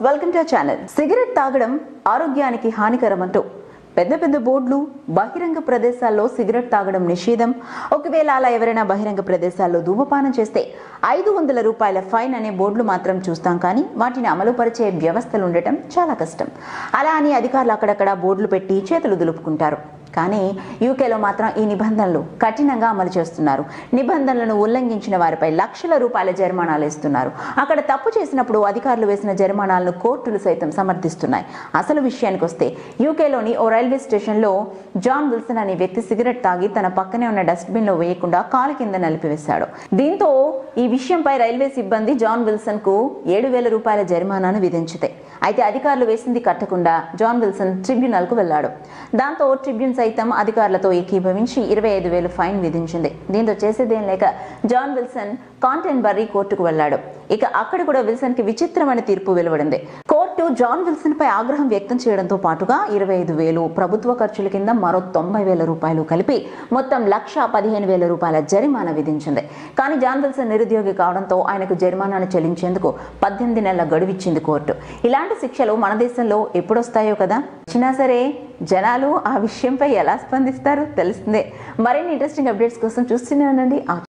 welcome to channel cigarette తాగడం ఆరోగ్యానికి హానికరం అంటూ పెద్ద పెద్ద బోర్డులు బహిరంగ ప్రదేశాల్లో సిగరెట్ తాగడం నిషేధం ఒకవేళ అలా ఎవరైనా బహిరంగ ప్రదేశాల్లో ధూమపానం చేస్తే ఐదు వందల రూపాయల ఫైన్ అనే బోర్డులు మాత్రం చూస్తాం కానీ వాటిని అమలుపరిచే వ్యవస్థలు ఉండటం చాలా కష్టం అలా అని అధికారులు అక్కడక్కడ బోర్డులు పెట్టి చేతులు దులుపుకుంటారు కానీ యూకేలో మాత్రం ఈ నిబంధనలు కఠినంగా అమలు చేస్తున్నారు నిబంధనలను ఉల్లంఘించిన వారిపై లక్షల రూపాయల జరిమానాలు ఇస్తున్నారు అక్కడ తప్పు చేసినప్పుడు అధికారులు వేసిన జరిమానాలను కోర్టులు సైతం సమర్థిస్తున్నాయి అసలు విషయానికి వస్తే యూకేలోని ఓ రైల్వే స్టేషన్లో జాన్ విల్సన్ అనే వ్యక్తి సిగరెట్ తాగి తన పక్కనే ఉన్న డస్ట్బిన్ లో వేయకుండా కాలు కింద నలిపివేశాడు దీంతో ఈ విషయంపై రైల్వే సిబ్బంది జాన్ విల్సన్ కు ఏడు వేల రూపాయల జరిమానాను విధించితే అయితే అధికారులు వేసింది కట్టకుండా జాన్ విల్సన్ ట్రిబ్యునల్ కు వెళ్లాడు దాంతో ట్రిబ్యున్ సైతం అధికారులతో ఏకీభవించి ఇరవై ఐదు వేలు ఫైన్ విధించింది దీంతో చేసేదేం లేక జాన్ విల్సన్ కాంటెన్ బర్రీ కోర్టుకు వెళ్లాడు ఇక అక్కడ కూడా విల్సన్ కి విచిత్రమైన తీర్పు వెలువడింది కోర్టు జాన్ విల్సన్ పై ఆగ్రహం వ్యక్తం చేయడంతో పాటుగా ఇరవై ఐదు వేలు ప్రభుత్వ ఖర్చుల కింద మరో తొంభై వేల రూపాయలు కలిపి మొత్తం లక్ష పదిహేను వేల రూపాయల జరిమానా విధించింది కానీ జాన్ విల్సన్ నిరుద్యోగి కావడంతో ఆయనకు జరిమానాను చెల్లించేందుకు పద్దెనిమిది నెలల గడువిచ్చింది కోర్టు ఇలాంటి శిక్షలు మన దేశంలో ఎప్పుడొస్తాయో కదా వచ్చినా సరే జనాలు ఆ విషయంపై ఎలా స్పందిస్తారో తెలుస్తుంది మరిన్ని ఇంట్రెస్టింగ్ అప్డేట్స్ కోసం చూస్తూనే ఉండండి ఆ